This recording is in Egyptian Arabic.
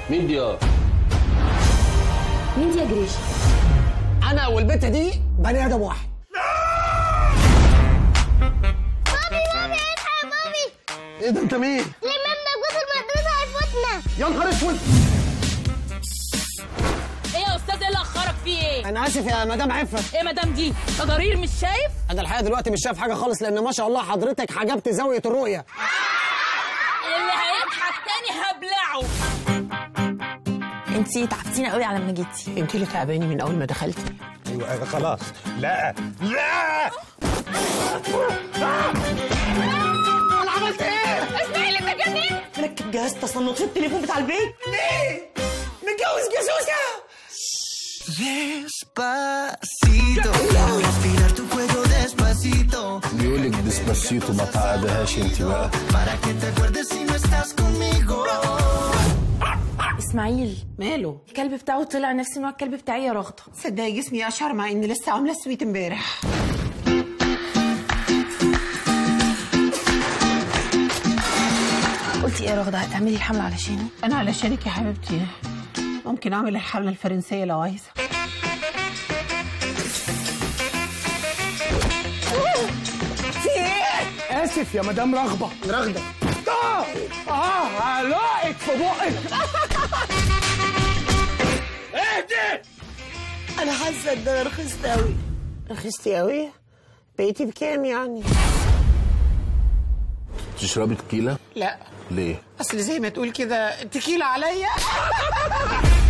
مين دي اه مين دي يا جريش انا والبت دي بني ادم واحد مامي مامي اصحى يا مامي ايه ده انت مين لمامنا جوز المدرسة هيفوتنا يا نهار اسود ايه يا استاذ ايه اللي اخرك فيه ايه انا اسف يا مدام عفت ايه مدام دي تضارير مش شايف انا الحقيقه دلوقتي مش شايف حاجه خالص لان ما شاء الله حضرتك حجبت زاويه الرؤيه اللي هيضحك تاني هبلعه انتي تعبتينا قوي على ما جيتي انت اللي تعباني من اول ما دخلتي ايوه أيوة، خلاص لا لا انا عملت ايه اسمعي اللي مجنين مركب جهاز تصنت في التليفون بتاع البيت متجوز جاسوسه Despacito, quiero respirar tu cuello despacito بيقول لك ديسباسيتو ما تعقدهاش انت بقى para que te acuerdes si no estás conmigo. اسماعيل ماله الكلب بتاعه طلع نفس نوع الكلب بتاعي يا رغده صدقي جسمي اشعر مع اني لسه عامله سويت امبارح قلتي ايه يا رغده هتعملي الحمله علشاني انا علشانك يا حبيبتي ممكن اعمل الحمله الفرنسيه لو عايزه اسف يا مدام رغبه رغده اه اه هلاقك في بقك انا حاسه ان انا رخصت قوي رخصتي قوي بقيتي بكام يعني تشربي تكيلة لا ليه اصل زي ما تقول كده تكيل عليا